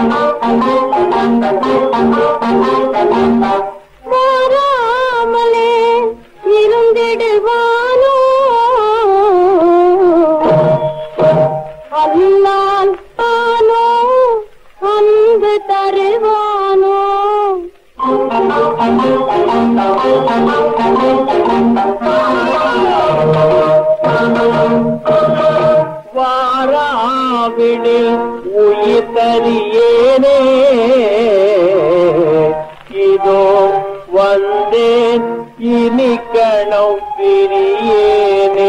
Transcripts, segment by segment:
மாறாமலே இருந்திடுவானோ அல்லால் ஆனோ அன்பு தருவானோ வாராவிடில் உயிர் தரியேனே இதோ வந்தேன் இனி கணம் பிரியேனே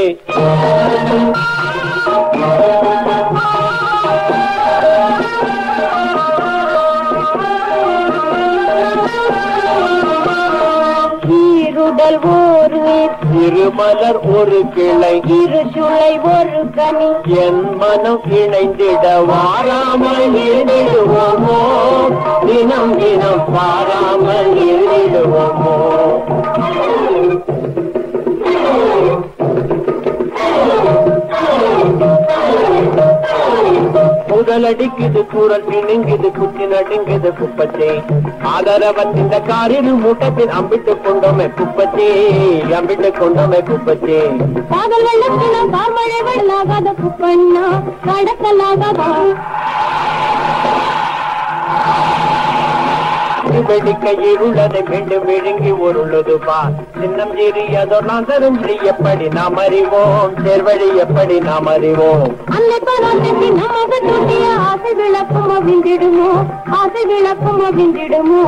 ஈருடல் ஒரு திருமலர் ஒரு கிளை இரு சுளை ஒரு கனி என் மனம் இணைந்திட வாராமல் இருந்திடுவோமோ தினம் தினம் பாராமல் இருந்திடுவோமோ முதலடிக்குது கூறல் இணுங்குது குச்சி நடுங்குது குப்பச்சே ஆதரவத்தின் காரில் மூட்டத்தில் அம்பிட்டு கொண்டோமே குப்பச்சே அம்பிட்டு கொண்டோமே குப்பச்சே காதல் வெள்ளத்தினா கார்மழை வெள்ளாகாத குப்பண்ணா கடக்கலாகாதா வெடிக்க இருளதை மீண்டும் விழுங்கி உருளுது பா சின்னம் சிறியதொல்லாம் தரும் எப்படி நாம் அறிவோம் சேர்வழி எப்படி நாம் அறிவோம் அன்னை பராசக்தி நமக்கு தூண்டிய ஆசை விளக்கும் அவிந்திடுமோ ஆசை விளக்கும் அவிந்திடுமோ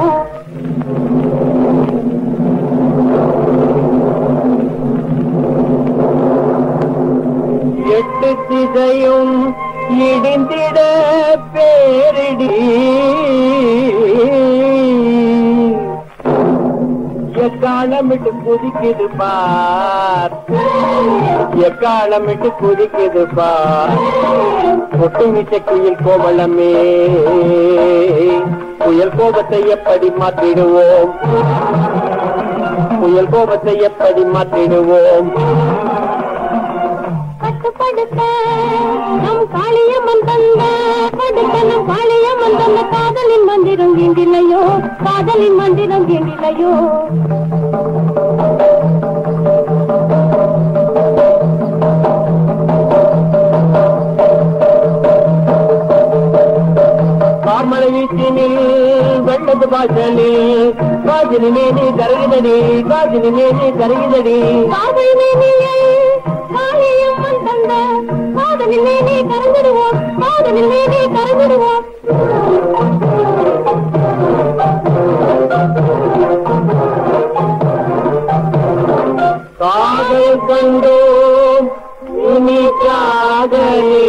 எட்டு திசையும் இடிந்திட பேரிடி எக்காலமிட்டு குதிக்குது பார் எக்காலமிட்டு குதிக்குது பார் கொட்டு மிச்ச குயில் கோவலமே புயல் கோபத்தை எப்படி மாற்றிடுவோம் புயல் கோபத்தை எப்படி மாற்றிடுவோம் கட்டுப்படுத்த நம் காளியம்மன் தந்த படுத்த நம் காளியம்மன் தந்த காதலின் மந்திரம் வேண்டிலையோ காதலின் மந்திரம் வேண்டிலையோ கார்மலை வீச்சினில் வெள்ளது வாசலில் காஜினி மேனி கருகுதடி காஜினி மேனி கருகுதடி காதல் மேனியை காளியம்மன் தந்த காதலின் மேனி கறந்துடுவோம் காதலின் மேனி கறந்துடுவோம் காதல் கண்டோம் இனி காதலே